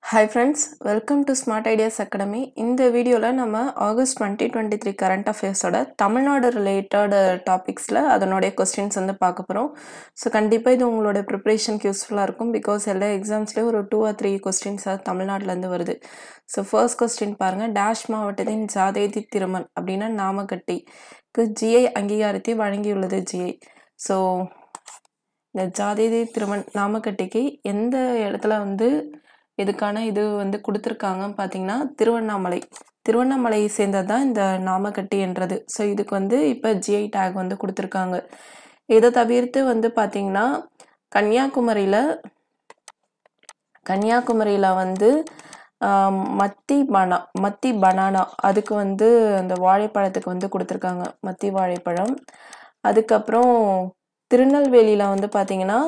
hi friends welcome to smart ideas academy இந்த வீடியோவில் நம்ம August twenty twenty three current அஃபேர்ஸோட Tamil Nadu related டாபிக்ஸில் அதனுடைய questions வந்து பார்க்க போகிறோம் ஸோ கண்டிப்பாக இது உங்களோட ப்ரிப்ரேஷனுக்கு யூஸ்ஃபுல்லாக இருக்கும் பிகாஸ் எல்லா எக்ஸாம்ஸ்லேயும் ஒரு டூ ஆர் த்ரீ கொஸ்டின்ஸ் அது தமிழ்நாட்டிலேருந்து வருது ஸோ ஃபர்ஸ்ட் கொஸ்டின் பாருங்கள் டேஷ் மாவட்டத்தின் ஜாதேதி திருமன் அப்படின்னா நாமக்கட்டிக்கு ஜிஐ அங்கீகாரத்தை வழங்கியுள்ளது ஜிஐ ஸோ இந்த ஜாதேதி திருமன் நாமக்கட்டிக்கு எந்த இடத்துல வந்து இதுக்கான இது வந்து கொடுத்துருக்காங்கன்னு பார்த்தீங்கன்னா திருவண்ணாமலை திருவண்ணாமலையை சேர்ந்தது தான் இந்த நாமக்கட்டி என்றது ஸோ இதுக்கு வந்து இப்போ ஜிஐ டேக் வந்து கொடுத்துருக்காங்க இதை தவிர்த்து வந்து பார்த்தீங்கன்னா கன்னியாகுமரியில் கன்னியாகுமரியில் வந்து ஆம், மத்தி பனா மத்தி பனானா அதுக்கு வந்து அந்த வாழைப்பழத்துக்கு வந்து கொடுத்துருக்காங்க மத்தி வாழைப்பழம் அதுக்கப்புறம் திருநெல்வேலியில் வந்து பார்த்தீங்கன்னா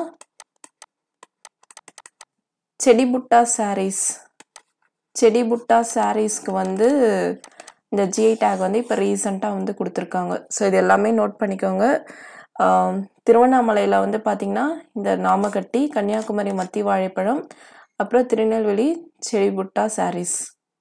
செடி புட்டா சாரீஸ் செடி புட்டா சாரீஸ்க்கு வந்து இந்த ஜிஐ டேக் வந்து இப்போ ரீசண்டாக வந்து கொடுத்துருக்காங்க ஸோ இது எல்லாமே நோட் பண்ணிக்கோங்க ஆம், திருவண்ணாமலையில் வந்து பார்த்திங்கன்னா இந்த நாமக்கட்டி கன்னியாகுமரி மத்தி வாழைப்பழம் அப்புறம் திருநெல்வேலி செடி புட்டா சாரீஸ்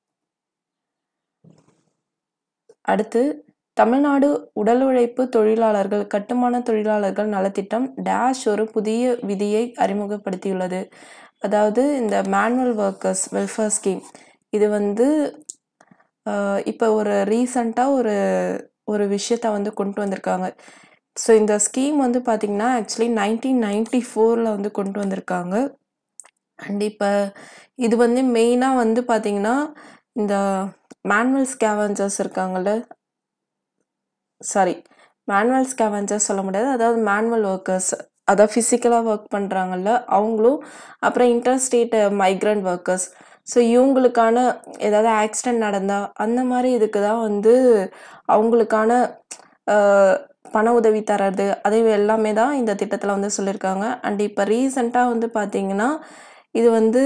அடுத்து தமிழ்நாடு உடல் உழைப்பு தொழிலாளர்கள் கட்டுமான தொழிலாளர்கள் நலத்திட்டம் டேஷ் ஒரு புதிய விதியை அறிமுகப்படுத்தியுள்ளது அதாவது இந்த மேனுவல் ஒர்க்கர்ஸ் வெல்ஃபேர் ஸ்கீம் இது வந்து ஆஹ், இப்போ ஒரு ரீசண்டாக ஒரு ஒரு விஷயத்த வந்து கொண்டு வந்திருக்காங்க ஸோ இந்த ஸ்கீம் வந்து பார்த்திங்கன்னா ஆக்சுவலி நைன்டீன் நைன்டி ஃபோரில் வந்து கொண்டு வந்திருக்காங்க அண்ட் இப்போ இது வந்து மெயினாக வந்து பார்த்திங்கன்னா இந்த மேனுவல் ஸ்கேவஞ்சர்ஸ் இருக்காங்கல்ல சாரி மேனுவல் ஸ்கேவஞ்சர்ஸ் சொல்ல முடியாது அதாவது மேனுவல் ஒர்க்கர்ஸ் அதாவது ஃபிசிக்கலாக ஒர்க் பண்ணுறாங்கல்ல அவங்களும் அப்புறம் இன்டர்ஸ்டேட் மைக்ரண்ட் ஒர்க்கர்ஸ் ஸோ இவங்களுக்கான ஏதாவது ஆக்சிடென்ட் நடந்தால் அந்த மாதிரி இதுக்கு தான் வந்து அவங்களுக்கான ஆஹ், பண உதவி தர்றது அது எல்லாமே தான் இந்த திட்டத்தில் வந்து சொல்லியிருக்காங்க அண்ட் இப்போ ரீசண்டாக வந்து பார்த்தீங்கன்னா இது வந்து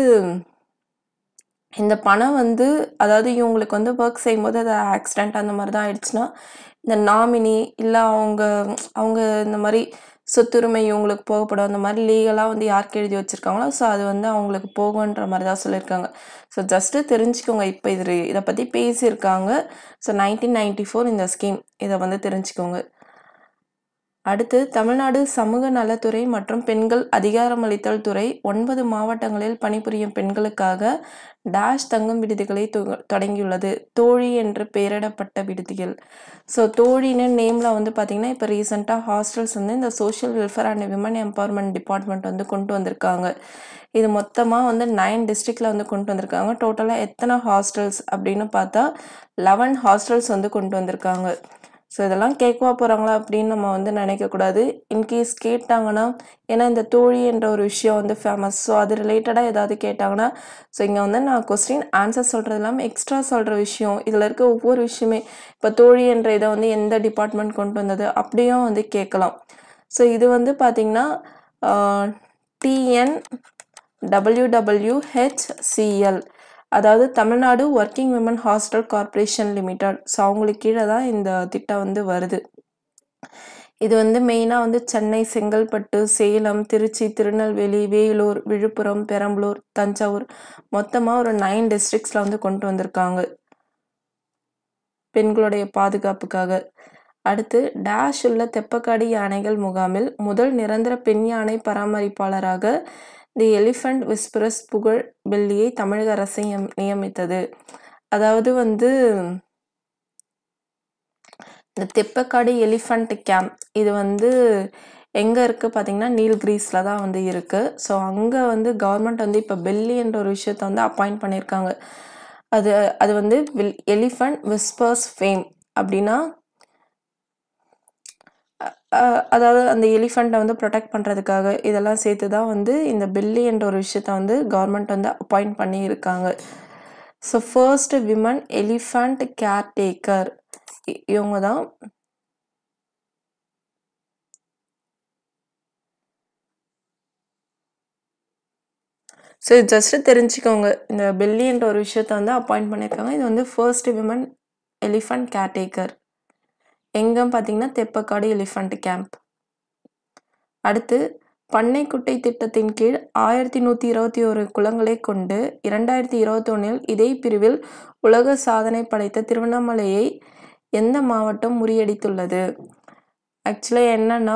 இந்த பணம் வந்து அதாவது இவங்களுக்கு வந்து ஒர்க் செய்யும்போது அது ஆக்சிடென்ட் அந்த மாதிரி தான் ஆயிடுச்சுன்னா இந்த நாமினி இல்லை அவங்க அவங்க இந்த மாதிரி சொத்துரிமை இவங்களுக்கு போகப்படும் அந்த மாதிரி லீகலாக வந்து யாருக்கு எழுதி வச்சுருக்காங்களோ ஸோ அது வந்து அவங்களுக்கு போகுன்ற மாதிரி தான் சொல்லியிருக்காங்க ஸோ ஜஸ்ட்டு தெரிஞ்சுக்கோங்க இப்போ இது இதை பற்றி பேசியிருக்காங்க ஸோ நைன்டீன் நைன்டி ஃபோர் இந்த ஸ்கீம் இதை வந்து தெரிஞ்சுக்கோங்க அடுத்து தமிழ்நாடு சமூக நலத்துறை மற்றும் பெண்கள் அதிகாரமளித்தல் துறை ஒன்பது மாவட்டங்களில் பணிபுரியும் பெண்களுக்காக டேஷ் தங்கும் விடுதிகளை தொ- தொடங்கியுள்ளது தோழி என்று பெயரிடப்பட்ட விடுதிகள் ஸோ தோழின்னு நேமில் வந்து பார்த்திங்கன்னா இப்போ ரீசெண்டாக ஹாஸ்டல்ஸ் வந்து இந்த social welfare and women empowerment department வந்து கொண்டு வந்திருக்காங்க இது மொத்தமாக வந்து நைன் டிஸ்ட்ரிக்டில் வந்து கொண்டு வந்திருக்காங்க டோட்டலாக எத்தனை ஹாஸ்டல்ஸ் அப்படின்னு பார்த்தா லெவன் ஹாஸ்டல்ஸ் வந்து கொண்டு வந்திருக்காங்க ஸோ இதெல்லாம் கேட்கவா போகிறாங்களா அப்படின்னு நம்ம வந்து நினைக்கக்கூடாது இன்கேஸ் கேட்டாங்கன்னா ஏன்னா இந்த தோழி என்ற ஒரு விஷயம் வந்து ஃபேமஸ் ஸோ அது ரிலேட்டடாக ஏதாவது கேட்டாங்கன்னா ஸோ இங்கே வந்து நான் கொஸ்டின் ஆன்சர் சொல்கிறது இல்லாமல் எக்ஸ்ட்ரா சொல்கிற விஷயம் இதில் இருக்க ஒவ்வொரு விஷயமே இப்போ தோழி என்ற இதை வந்து எந்த டிபார்ட்மெண்ட் கொண்டு வந்தது அப்படியும் வந்து கேட்கலாம் ஸோ இது வந்து பார்த்திங்கன்னா டிஎன் டபிள்யூடபிள்யூஹெச்சிஎல் அதாவது Tamil Nadu working women hostel corporation limited so அவங்களுக்கு கீழே தான் இந்த திட்டம் வந்து வருது இது வந்து மெயினாக வந்து சென்னை செங்கல்பட்டு சேலம் திருச்சி திருநெல்வேலி வேலூர் விழுப்புரம் பெரம்பலூர் தஞ்சாவூர் மொத்தமாக ஒரு நைன் டிஸ்ட்ரிக்ஸில் வந்து கொண்டு வந்திருக்காங்க பெண்களுடைய பாதுகாப்புக்காக அடுத்து டேஷ் உள்ள தெப்பக்காடி யானைகள் முகாமில் முதல் நிரந்தர பெண் யானை பராமரிப்பாளராக தி எலிஃபண்ட் விஸ்பரஸ் புகழ் வெள்ளியை தமிழக அரசு நியம்- நியமித்தது அதாவது வந்து இந்த தெப்பக்காடு எலிஃபண்ட் கேம்ப் இது வந்து எங்கே இருக்குது பார்த்தீங்கன்னா நீல்கிரீஸில் தான் வந்து இருக்குது ஸோ அங்கே வந்து கவர்மெண்ட் வந்து இப்போ பெல்லி என்ற ஒரு விஷயத்தை வந்து அப்பாயிண்ட் பண்ணியிருக்காங்க அது அது வந்து வில் எலிஃபண்ட் விஸ்பர்ஸ் ஃபேம் அப்படின்னா அஹ், அதாவது அந்த எலிஃபண்ட்டை வந்து ப்ரொடெக்ட் பண்ணுறதுக்காக இதெல்லாம் சேர்த்து தான் வந்து இந்த பெல்லி என்ற ஒரு விஷயத்த வந்து கவர்மெண்ட் வந்து அப்பாயிண்ட் பண்ணி இருக்காங்க so first women elephant caretaker இவங்க தான் ஸோ ஜஸ்ட் தெரிஞ்சுக்கோங்க இந்த பெல்லி என்ற ஒரு விஷயத்த வந்து அப்பாயிண்ட் பண்ணியிருக்காங்க இது வந்து ஃபர்ஸ்ட் விமன் எலிஃபண்ட் கேர்டேக்கர் எங்கே பார்த்தீங்கன்னா தெப்பக்காடு எலிஃபண்ட் கேம்ப் அடுத்து பண்ணைக்குட்டை திட்டத்தின் கீழ் ஆயிரத்தி நூற்றி இருபத்தி ஒரு குளங்களை கொண்டு இரண்டாயிரத்தி இருபத்தொன்னில் இதே பிரிவில் உலக சாதனை படைத்த திருவண்ணாமலையை எந்த மாவட்டம் முறியடித்துள்ளது ஆக்சுவலி என்னன்னா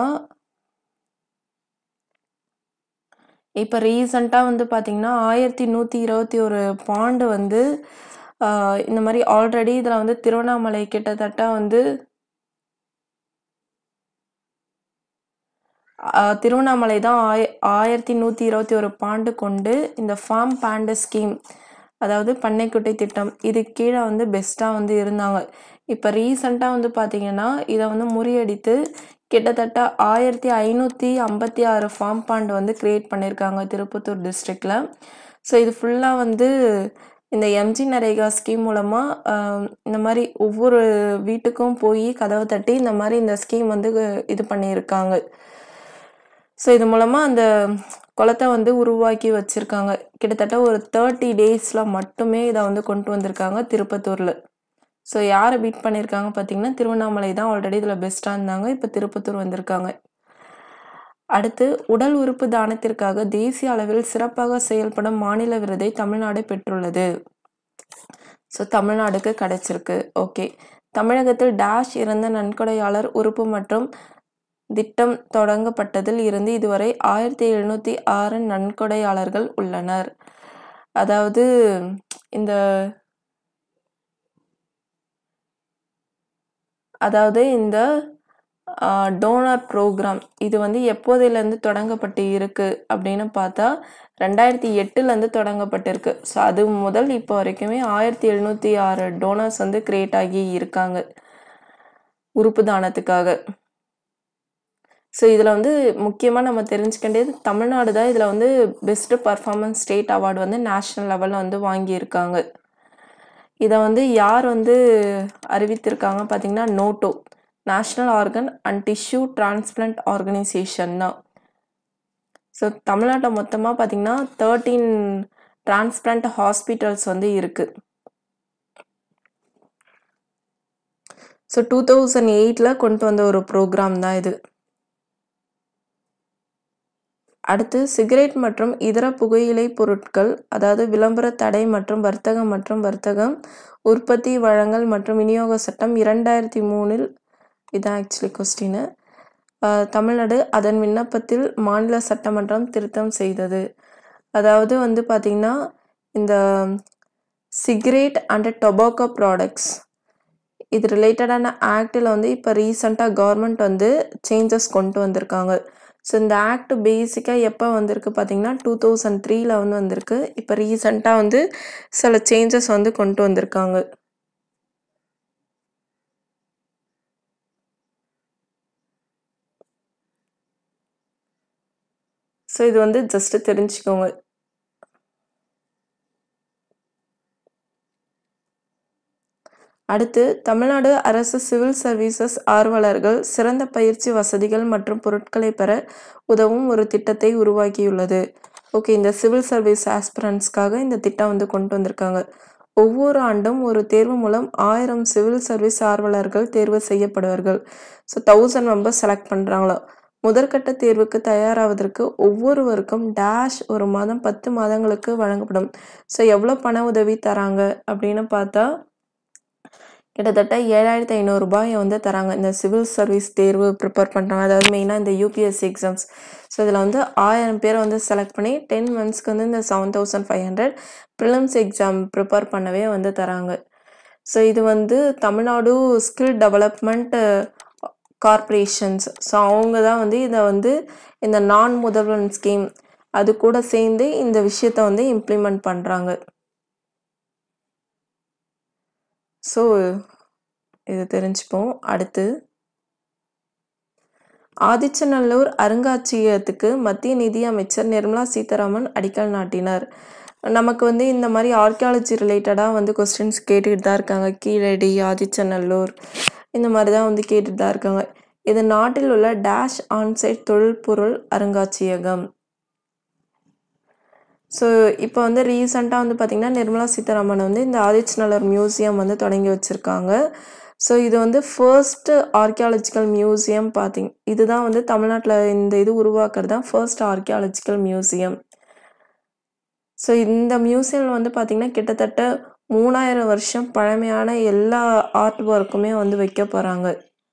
இப்போ ரீசண்டாக வந்து பார்த்திங்கன்னா ஆயிரத்தி நூற்றி இருபத்தி ஒரு பாண்டு வந்து ஆஹ் இந்த மாதிரி ஆல்ரெடி இதில் வந்து திருவண்ணாமலை கிட்டத்தட்ட வந்து ஆஹ் திருவண்ணாமலை தான் ஆய ஆயிரத்தி நூற்றி இருபத்தி ஒரு பாண்டு கொண்டு இந்த ஃபார்ம் பேண்டு ஸ்கீம் அதாவது பண்ணைக்குட்டை திட்டம் இது கீழே வந்து பெஸ்ட்டாக வந்து இருந்தாங்க இப்போ ரீசண்டாக வந்து பார்த்திங்கன்னா இதை வந்து முறியடித்து கிட்டத்தட்ட ஆயிரத்தி ஐநூற்றி ஐம்பத்தி ஆறு ஃபார்ம் பாண்ட் வந்து க்ரியேட் பண்ணியிருக்காங்க திருப்பத்தூர் டிஸ்ட்ரிக்டில் ஸோ இது ஃபுல்லாக வந்து இந்த எம்ஜி நரேகா ஸ்கீம் மூலமாக இந்த மாதிரி ஒவ்வொரு வீட்டுக்கும் போய் கதவை தட்டி இந்த மாதிரி இந்த ஸ்கீம் வந்து இது பண்ணியிருக்காங்க ஸோ இது மூலமாக அந்த குளத்தை வந்து உருவாக்கி வச்சுருக்காங்க கிட்டத்தட்ட ஒரு தேர்ட்டி டேஸில் மட்டுமே இதை வந்து கொண்டு வந்திருக்காங்க திருப்பத்தூரில் ஸோ யாரை பீட் பண்ணியிருக்காங்க பார்த்தீங்கன்னா திருவண்ணாமலை தான் ஆல்ரெடி இதில் பெஸ்ட்டாக இருந்தாங்க இப்போ திருப்பத்தூர் வந்திருக்காங்க அடுத்து உடல் உறுப்பு தானத்திற்காக தேசிய அளவில் சிறப்பாக செயல்படும் மாநில விருதை தமிழ்நாடு பெற்றுள்ளது ஸோ தமிழ்நாடுக்கு கிடைச்சிருக்கு ஓகே தமிழகத்தில் டேஷ் இறந்த நன்கொடையாளர் உறுப்பு மற்றும் திட்டம் தொடங்கப்பட்டதில் இருந்து இதுவரை ஆயிரத்தி எழுநூற்றி ஆறு நன்கொடையாளர்கள் உள்ளனர் அதாவது இந்த அதாவது இந்த டோனார் ப்ரோக்ராம் இது வந்து எப்போதிலேருந்து தொடங்கப்பட்டு இருக்கு அப்படின்னு பார்த்தா ரெண்டாயிரத்தி எட்டுலேருந்து தொடங்கப்பட்டிருக்கு ஸோ அது முதல் இப்போ வரைக்குமே ஆயிரத்தி எழுநூற்றி ஆறு டோனர்ஸ் வந்து கிரியேட் ஆகி இருக்காங்க உறுப்பு தானத்துக்காக ஸோ இதில் வந்து முக்கியமாக நம்ம தெரிஞ்சுக்கிட்டது தமிழ்நாடு தான் இதில் வந்து பெஸ்ட்டு பர்ஃபார்மன்ஸ் ஸ்டேட் அவார்டு வந்து நேஷ்னல் லெவலில் வந்து வாங்கியிருக்காங்க இதை வந்து யார் வந்து அறிவித்திருக்காங்க பார்த்தீங்கன்னா நோட்டோ national organ and tissue transplant organisation தான் ஸோ தமிழ்நாட்டில் மொத்தமாக பார்த்தீங்கன்னா தேர்ட்டீன் டிரான்ஸ்பிளான்ட் ஹாஸ்பிட்டல்ஸ் வந்து இருக்குது ஸோ டூ தௌசண்ட் எயிட்டில் கொண்டு வந்த ஒரு ப்ரோக்ராம் தான் இது அடுத்து சிகரெட் மற்றும் இதர புகையிலை பொருட்கள் அதாவது விளம்பர தடை மற்றும் வர்த்தகம் மற்றும் வர்த்தகம் உற்பத்தி வழங்கல் மற்றும் விநியோக சட்டம் இரண்டாயிரத்தி மூணில் இதான் ஆக்சுவலி கொஸ்டின் தமிழ்நாடு அதன் விண்ணப்பத்தில் மாநில சட்டமன்றம் திருத்தம் செய்தது அதாவது வந்து பார்த்திங்கன்னா இந்த சிகரெட் அண்ட் டொபாக்கோ ப்ராடக்ட்ஸ் இது ரிலேட்டடான ஆக்டில் வந்து இப்போ ரீசண்டாக கவர்மெண்ட் வந்து சேஞ்சஸ் கொண்டு வந்திருக்காங்க ஸோ இந்த ஆக்ட் பேசிக்காக எப்போ வந்திருக்கு பார்த்தீங்கன்னா டூ தௌசண்ட் த்ரீல வந்து வந்திருக்கு இப்போ ரீசண்டாக வந்து சில சேஞ்சஸ் வந்து கொண்டு வந்திருக்காங்க ஸோ இது வந்து ஜஸ்ட்டு தெரிஞ்சுக்கோங்க அடுத்து தமிழ்நாடு அரசு சிவில் சர்வீசஸ் ஆர்வலர்கள் சிறந்த பயிற்சி வசதிகள் மற்றும் பொருட்களை பெற உதவும் ஒரு திட்டத்தை உருவாக்கியுள்ளது ஓகே இந்த சிவில் சர்வீஸ் ஆஸ்பிரண்ட்ஸ்க்காக இந்த திட்டம் வந்து கொண்டு வந்திருக்காங்க ஒவ்வொரு ஆண்டும் ஒரு தேர்வு மூலம் ஆயிரம் சிவில் சர்வீஸ் ஆர்வலர்கள் தேர்வு செய்யப்படுவார்கள் ஸோ தௌசண்ட் மெம்பர்ஸ் செலக்ட் பண்ணுறாங்களோ முதற்கட்ட தேர்வுக்கு தயாராவதற்கு ஒவ்வொருவருக்கும் டேஷ் ஒரு மாதம் பத்து மாதங்களுக்கு வழங்கப்படும் ஸோ எவ்வளோ பண உதவி தராங்க அப்படின்னு பார்த்தா கிட்டத்தட்ட ஏழாயிரத்தி ஐநூறுரூபாயை வந்து தராங்க இந்த சிவில் சர்வீஸ் தேர்வு ப்ரிப்பேர் பண்ணுறாங்க அதாவது மெயினாக இந்த யூபிஎஸ்சி எக்ஸாம்ஸ் ஸோ இதில் வந்து ஆயிரம் பேரை வந்து செலக்ட் பண்ணி டென் மந்த்ஸ்க்கு வந்து இந்த seven thousand five hundred prelims exam prepare பண்ணவே வந்து தராங்க ஸோ இது வந்து Tamil Nadu skill development corporations so அவங்க தான் வந்து இதை வந்து இந்த நான் முதல்வன் ஸ்கீம் அது கூட சேர்ந்து இந்த விஷயத்த வந்து இம்ப்ளிமெண்ட் பண்ணுறாங்க ஸோ இது தெரிஞ்சுப்போம் அடுத்து ஆதிச்சநல்லூர் அருங்காட்சியகத்துக்கு மத்திய நிதி அமைச்சர் நிர்மலா சீதாராமன் அடிக்கல் நாட்டினார் நமக்கு வந்து இந்த மாதிரி ஆர்கியாலஜி ரிலேட்டடாக வந்து கொஸ்டின்ஸ் கேட்டுக்கிட்டு தான் இருக்காங்க கீழடி ஆதிச்சநல்லூர் இந்த மாதிரி தான் வந்து கேட்டுட்டு தான் இருக்காங்க இது நாட்டில் உள்ள டேஷ் ஆன்சைட் தொழில்பொருள் அருங்காட்சியகம் ஸோ இப்போ வந்து ரீசெண்டாக வந்து பார்த்திங்கன்னா நிர்மலா சீதாராமன் வந்து இந்த ஆதிச்சநல்லூர் மியூசியம் வந்து தொடங்கி வச்சுருக்காங்க ஸோ இது வந்து ஃபர்ஸ்ட் ஆர்கியாலஜிக்கல் மியூசியம் பார்த்தீங்க இதுதான் வந்து தமிழ்நாட்டில் இந்த இது உருவாக்குறது தான் ஃபர்ஸ்ட் ஆர்கியாலஜிக்கல் மியூசியம் ஸோ இந்த மியூசியம் வந்து பார்த்திங்கன்னா கிட்டத்தட்ட மூணாயிரம் வருஷம் பழமையான எல்லா ஆர்ட் ஒர்க்குமே வந்து வைக்க போகிறாங்க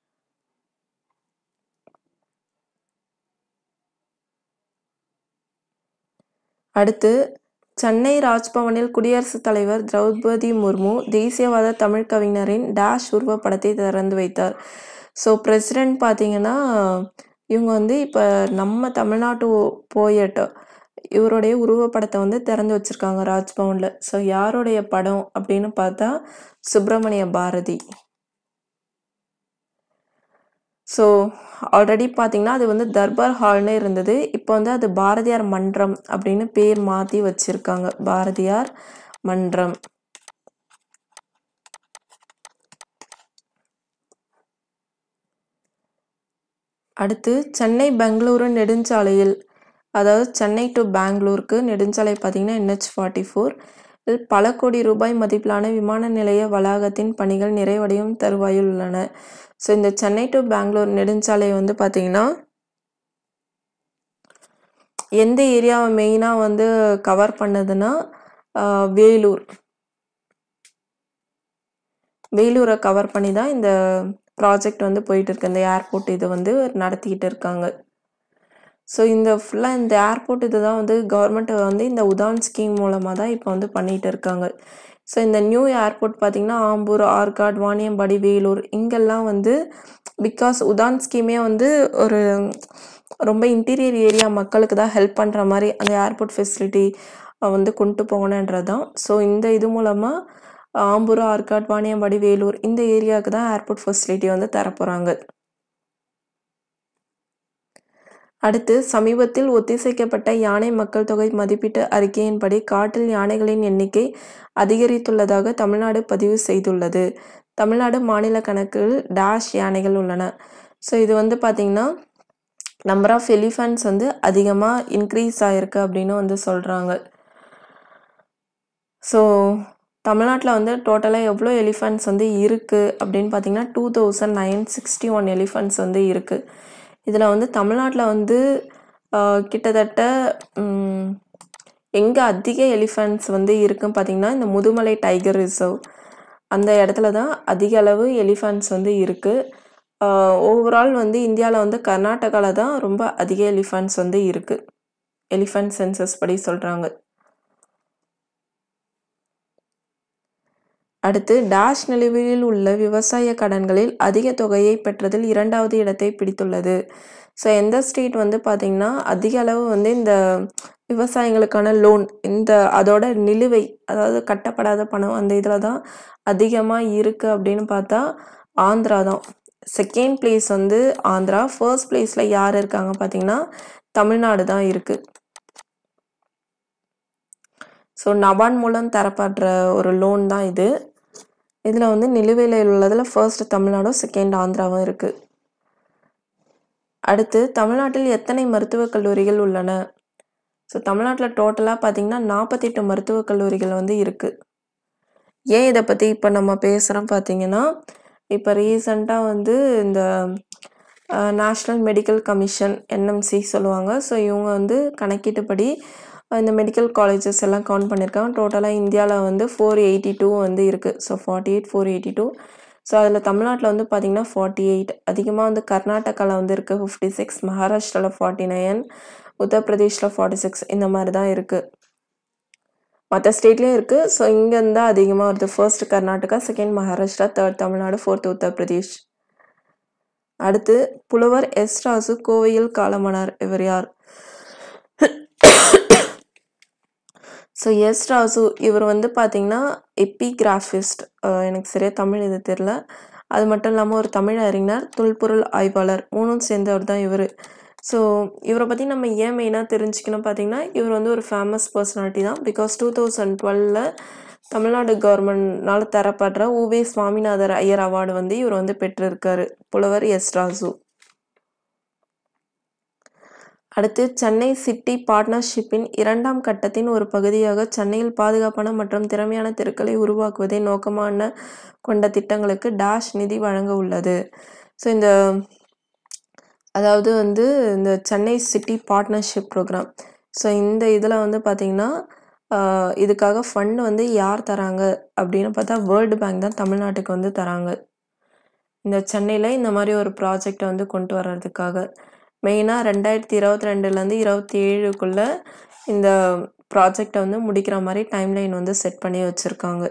அடுத்து சென்னை ராஜ்பவனில் குடியரசுத் தலைவர் திரௌபதி முர்மு தேசியவாத தமிழ் கவிஞரின் டேஷ் உருவப்படத்தை திறந்து வைத்தார் ஸோ பிரசிடெண்ட் பார்த்தீங்கன்னா இவங்க வந்து இப்போ நம்ம தமிழ்நாட்டு போயட் இவருடைய உருவப்படத்தை வந்து திறந்து வச்சுருக்காங்க ராஜ்பவனில் ஸோ யாருடைய படம் அப்படின்னு பார்த்தா சுப்பிரமணிய பாரதி ஸோ ஆல்ரெடி பார்த்தீங்கன்னா அது வந்து தர்பார் ஹால்னு இருந்தது இப்போ வந்து அது பாரதியார் மன்றம் அப்படின்னு பேர் மாற்றி வச்சுருக்காங்க பாரதியார் மன்றம் அடுத்து சென்னை பெங்களூரு நெடுஞ்சாலையில் அதாவது சென்னை டு பெங்களூருக்கு நெடுஞ்சாலை பார்த்தீங்கன்னா என்ஹெச் ஃபார்ட்டி ஃபோர் பல கோடி ரூபாய் மதிப்பிலான விமான நிலைய வளாகத்தின் பணிகள் நிறைவடையும் தருவாயில் உள்ளன ஸோ இந்த சென்னை டு பெங்களூர் நெடுஞ்சாலை வந்து பார்த்தீங்கன்னா எந்த ஏரியாவை மெயினாக வந்து கவர் பண்ணுதுன்னா ஆஹ், வேலூர் வேலூரை கவர் பண்ணி தான் இந்த ப்ராஜெக்ட் வந்து போயிட்டு இருக்கு இந்த ஏர்போர்ட் இது வந்து நடத்திக்கிட்டு இருக்காங்க ஸோ இந்த ஃபுல்லாக இந்த ஏர்போர்ட் இதுதான் வந்து கவர்மெண்ட் வந்து இந்த உதான் ஸ்கீம் மூலமாக தான் இப்போ வந்து பண்ணிட்டு இருக்காங்க ஸோ இந்த நியூ ஏர்போர்ட் பார்த்திங்கன்னா ஆம்பூர் ஆர்காட் வாணியம்பாடி வேலூர் இங்கெல்லாம் வந்து பிகாஸ் உதான் ஸ்கீமே வந்து ஒரு ரொம்ப இன்டீரியர் ஏரியா மக்களுக்கு தான் ஹெல்ப் பண்ணுற மாதிரி அந்த ஏர்போர்ட் ஃபெசிலிட்டி வந்து கொண்டு போகணுன்றது தான் ஸோ இந்த இது மூலமாக ஆம்பூர் ஆர்காட் வாணியம்பாடி வேலூர் இந்த ஏரியாவுக்கு தான் ஏர்போர்ட் ஃபெசிலிட்டி வந்து தரப்போகிறாங்க அடுத்து சமீபத்தில் ஒத்திசைக்கப்பட்ட யானை மக்கள் தொகை மதிப்பீட்டு அறிக்கையின்படி காட்டில் யானைகளின் எண்ணிக்கை அதிகரித்துள்ளதாக தமிழ்நாடு பதிவு செய்துள்ளது தமிழ்நாடு மாநில கணக்கில் டேஷ் யானைகள் உள்ளன ஸோ இது வந்து பார்த்திங்கன்னா நம்பர் ஆஃப் எலிஃபண்ட்ஸ் வந்து அதிகமாக இன்க்ரீஸ் ஆகிருக்கு அப்படின்னு வந்து சொல்கிறாங்க ஸோ தமிழ்நாட்டில் வந்து டோட்டலாக எவ்வளோ எலிஃபண்ட்ஸ் வந்து இருக்குது அப்படின்னு பார்த்தீங்கன்னா two thousand nine sixty one elephants வந்து இருக்குது இதில் வந்து தமிழ்நாட்டில் வந்து ஆஹ், கிட்டத்தட்ட எங்கே அதிக எலிஃபண்ட்ஸ் வந்து இருக்குன்னு பார்த்தீங்கன்னா இந்த முதுமலை டைகர் ரிசர்வ் அந்த இடத்துல தான் அதிக அளவு எலிஃபண்ட்ஸ் வந்து இருக்குது ஓவரால் வந்து இந்தியாவில் வந்து கர்நாடகாவில் தான் ரொம்ப அதிக எலிஃபண்ட்ஸ் வந்து இருக்குது எலிஃபண்ட் சென்சஸ் படி சொல்கிறாங்க அடுத்து டேஷ் நிலுவையில் உள்ள விவசாய கடன்களில் அதிக தொகையை பெற்றதில் இரண்டாவது இடத்தை பிடித்துள்ளது ஸோ எந்த ஸ்டேட் வந்து பார்த்திங்கன்னா அதிக அளவு வந்து இந்த விவசாயிகளுக்கான லோன் இந்த அதோட நிலுவை அதாவது கட்டப்படாத பணம் அந்த இதில் தான் அதிகமாக இருக்குது அப்படின்னு பார்த்தா ஆந்திரா தான் செகண்ட் பிளேஸ் வந்து ஆந்திரா ஃபர்ஸ்ட் பிளேஸில் யார் இருக்காங்க பார்த்தீங்கன்னா தமிழ்நாடு தான் இருக்குது ஸோ நபார்ட் மூலம் தரப்படுற ஒரு லோன் தான் இது இதில் வந்து நிலுவையில் உள்ளதில் ஃபர்ஸ்ட் தமிழ்நாடும் செகண்ட் ஆந்திராவும் இருக்குது அடுத்து தமிழ்நாட்டில் எத்தனை மருத்துவக் கல்லூரிகள் உள்ளன ஸோ தமிழ்நாட்டில் டோட்டலாக பார்த்தீங்கன்னா நாற்பத்தெட்டு மருத்துவக் கல்லூரிகள் வந்து இருக்குது ஏன் இதை பற்றி இப்போ நம்ம பேசுகிறோம் பார்த்தீங்கன்னா இப்போ ரீசண்டாக வந்து இந்த நேஷ்னல் மெடிக்கல் கமிஷன் என்எம்சி சொல்லுவாங்க ஸோ இவங்க வந்து கணக்கீட்டுப்படி இந்த மெடிக்கல் காலேஜஸ் எல்லாம் கவுண்ட் பண்ணியிருக்காங்க டோட்டலாக இந்தியாவில் வந்து ஃபோர் எயிட்டி டூ வந்து இருக்குது so forty eight four eighty two so அதில் தமிழ்நாட்டில் வந்து பார்த்திங்கன்னா ஃபார்ட்டி எயிட் அதிகமாக வந்து கர்நாடகாவில் வந்து இருக்குது ஃபிஃப்டி சிக்ஸ் மகாராஷ்டிராவில் ஃபார்ட்டி நைன் உத்தரப்பிரதேஷில் ஃபார்ட்டி சிக்ஸ் இந்த மாதிரி தான் இருக்குது மற்ற ஸ்டேட்லேயும் இருக்குது ஸோ இங்கேருந்து தான் அதிகமாக வருது first Karnataka second Maharashtra third Tamil Nadu fourth Uttar Pradesh அடுத்து புலவர் எஸ் ராசு கோவையில் காலமானார் இவர் யார் ஸோ எஸ் ராசு இவர் வந்து பார்த்தீங்கன்னா எப்பிகிராஃபிஸ்ட் எனக்கு சரியாக தமிழ் இது தெரில அது மட்டும் இல்லாமல் ஒரு தமிழ் அறிஞர் தொல்பொருள் ஆய்வாளர் மூணும் சேர்ந்தவர் தான் இவர் ஸோ இவரை பற்றி நம்ம ஏன் மெயினாக தெரிஞ்சுக்கணும் பார்த்தீங்கன்னா இவர் வந்து ஒரு ஃபேமஸ் பர்சனாலிட்டி தான் because two thousand டுவெலில் Tamil Nadu கவர்மெண்ட்னால தரப்படுற உவே Swaminathar Iyer award வந்து இவர் வந்து பெற்றிருக்காரு புலவர் எஸ் ராசு அடுத்து சென்னை சிட்டி பார்ட்னர்ஷிப்பின் இரண்டாம் கட்டத்தின் ஒரு பகுதியாக சென்னையில் பாதுகாப்பான மற்றும் திறமையான தெருக்களை உருவாக்குவதை நோக்கமான கொண்ட திட்டங்களுக்கு டேஷ் நிதி வழங்க உள்ளது ஸோ இந்த அதாவது வந்து இந்த Chennai city partnership programme so இந்த இதில் வந்து பார்த்திங்கன்னா இதுக்காக ஃபண்ட் வந்து யார் தராங்க அப்படின்னு பார்த்தா வேர்ல்டு பேங்க் தான் தமிழ்நாட்டுக்கு வந்து தராங்க இந்த சென்னையில் இந்த மாதிரி ஒரு ப்ராஜெக்டை வந்து கொண்டு வர்றதுக்காக மெயினாக ரெண்டாயிரத்தி இருபத்தி ரெண்டுலேருந்து இருபத்தி ஏழுக்குள்ளே இந்த ப்ராஜெக்டை வந்து முடிக்கிற மாதிரி டைம்லைன் வந்து செட் பண்ணி வச்சுருக்காங்க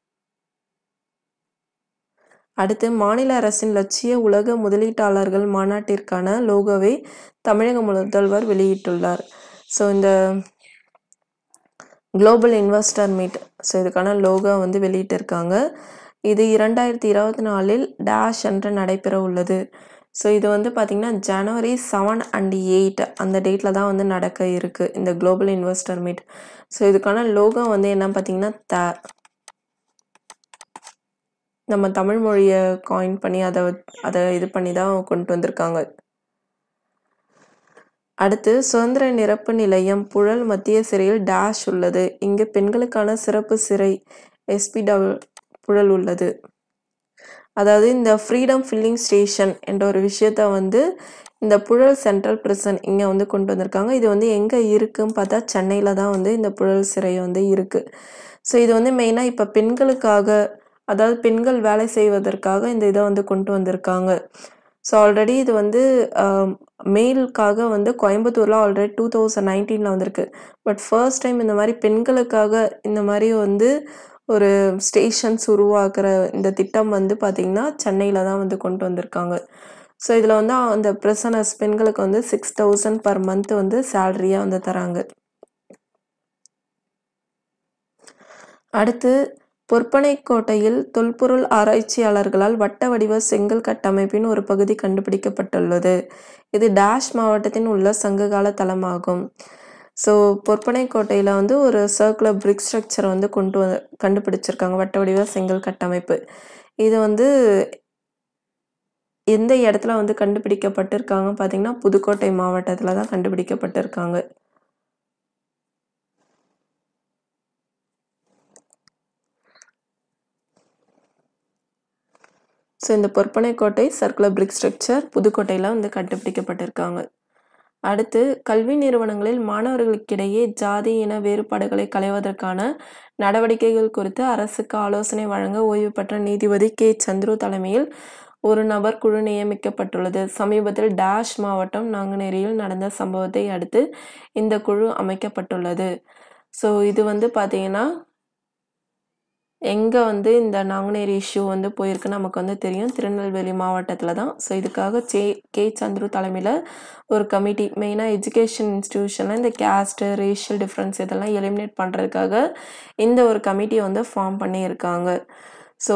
அடுத்து மாநில அரசின் லட்சிய உலக முதலீட்டாளர்கள் மாநாட்டிற்கான லோகோவை தமிழக முதல்வர் வெளியிட்டுள்ளார் ஸோ இந்த குளோபல் இன்வெஸ்டர் மீட் ஸோ இதுக்கான லோகோ வந்து வெளியிட்டிருக்காங்க இது இரண்டாயிரத்தி இருபத்தி நாலில் டேஷ் என்று நடைபெற உள்ளது ஸோ இது வந்து பார்த்திங்கன்னா ஜனவரி செவன் அண்ட் எயிட் அந்த டேட்டில் தான் வந்து நடக்க இருக்குது இந்த குளோபல் இன்வெஸ்டர் மீட் ஸோ இதுக்கான லோகோ வந்து என்ன பார்த்திங்கன்னா த நம்ம தமிழ் மொழியை காயின் பண்ணி அதை அதை இது பண்ணி தான் கொண்டு வந்திருக்காங்க அடுத்து சுதந்திர நிரப்பு நிலையம் புழல் மத்திய சிறையில் டேஷ் உள்ளது இங்கு பெண்களுக்கான சிறப்பு சிறை எஸ்பிடபிள் புழல் உள்ளது அதாவது இந்த ஃப்ரீடம் ஃபில்லிங் ஸ்டேஷன் என்ற ஒரு விஷயத்த வந்து இந்த புழல் சென்ட்ரல் பிரிசன் இங்கே வந்து கொண்டு வந்திருக்காங்க இது வந்து எங்கே இருக்குன்னு பார்த்தா சென்னையில் தான் வந்து இந்த புழல் சிறை வந்து இருக்குது ஸோ இது வந்து மெயினாக இப்போ பெண்களுக்காக அதாவது பெண்கள் வேலை செய்வதற்காக இந்த இதை வந்து கொண்டு வந்திருக்காங்க ஸோ ஆல்ரெடி இது வந்து மெயிலுக்காக வந்து கோயம்புத்தூரில் ஆல்ரெடி டூ தௌசண்ட் நைன்டீனில் வந்திருக்கு பட் ஃபர்ஸ்ட் டைம் இந்த மாதிரி பெண்களுக்காக இந்த மாதிரி வந்து ஒரு ஸ்டேஷன்ஸ் உருவாக்குற இந்த திட்டம் வந்து பார்த்திங்கன்னா சென்னையில் தான் வந்து கொண்டு வந்திருக்காங்க ஸோ இதில் வந்து அந்த ப்ரெசனர்ஸ் பெண்களுக்கு வந்து சிக்ஸ் தௌசண்ட் பர் மந்த் வந்து சேலரியாக வந்து தராங்க அடுத்து பொற்பனைக்கோட்டையில் தொல்பொருள் ஆராய்ச்சியாளர்களால் வட்ட வடிவ செங்கல் கட்டமைப்பின் ஒரு பகுதி கண்டுபிடிக்கப்பட்டுள்ளது இது டேஷ் மாவட்டத்தின் உள்ள சங்ககால தலமாகும் ஸோ பொற்பனைக்கோட்டையில் வந்து ஒரு சர்க்குலர் பிரிக் ஸ்ட்ரக்சரை வந்து கொண்டு வந்து கண்டுபிடிச்சிருக்காங்க வட்ட வடிவ செங்கல் கட்டமைப்பு இது வந்து எந்த இடத்துல வந்து கண்டுபிடிக்கப்பட்டிருக்காங்க பார்த்தீங்கன்னா புதுக்கோட்டை மாவட்டத்தில் தான் கண்டுபிடிக்கப்பட்டிருக்காங்க ஸோ இந்த பொற்பனைக்கோட்டை சர்க்குலர் பிரிக் ஸ்ட்ரக்சர் புதுக்கோட்டையில் வந்து கண்டுபிடிக்கப்பட்டிருக்காங்க அடுத்து கல்வி நிறுவனங்களில் மாணவர்களுக்கிடையே ஜாதி இன வேறுபாடுகளை களைவதற்கான நடவடிக்கைகள் குறித்து அரசுக்கு ஆலோசனை வழங்க ஓய்வு பெற்ற நீதிபதி கே சந்துரு தலைமையில் ஒரு நபர் குழு நியமிக்கப்பட்டுள்ளது சமீபத்தில் டேஷ் மாவட்டம் நாங்குநேரியில் நடந்த சம்பவத்தை அடுத்து இந்த குழு அமைக்கப்பட்டுள்ளது ஸோ இது வந்து பார்த்தீங்கன்னா எங்கே வந்து இந்த நாங்குநேரி இஷ்யூ வந்து போயிருக்கு நமக்கு வந்து தெரியும் திருநெல்வேலி மாவட்டத்தில் தான் ஸோ இதுக்காக சே கே சந்துரு தலைமையில் ஒரு கமிட்டி மெயினாக எஜுகேஷன் இன்ஸ்டியூஷனில் இந்த கேஸ்ட்டு ரேஷியல் டிஃப்ரென்ஸ் இதெல்லாம் எலிமினேட் பண்ணுறதுக்காக இந்த ஒரு கமிட்டியை வந்து ஃபார்ம் பண்ணியிருக்காங்க ஸோ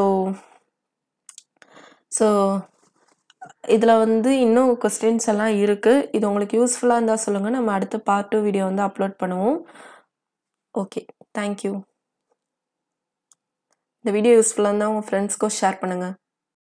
ஸோ இதில் வந்து இன்னும் கொஸ்டின்ஸ் எல்லாம் இருக்குது இது உங்களுக்கு யூஸ்ஃபுல்லாக இருந்தால் சொல்லுங்கள் நம்ம அடுத்த பார்ட் டூ வீடியோ வந்து அப்லோட் பண்ணுவோம் ஓகே தேங்க்யூ இந்த வீடியோ யூஸ்ஃபுல்லாக இருந்தால் உங்கள் ஃப்ரெண்ட்ஸ்க்கும் ஷேர் பண்ணுங்கள்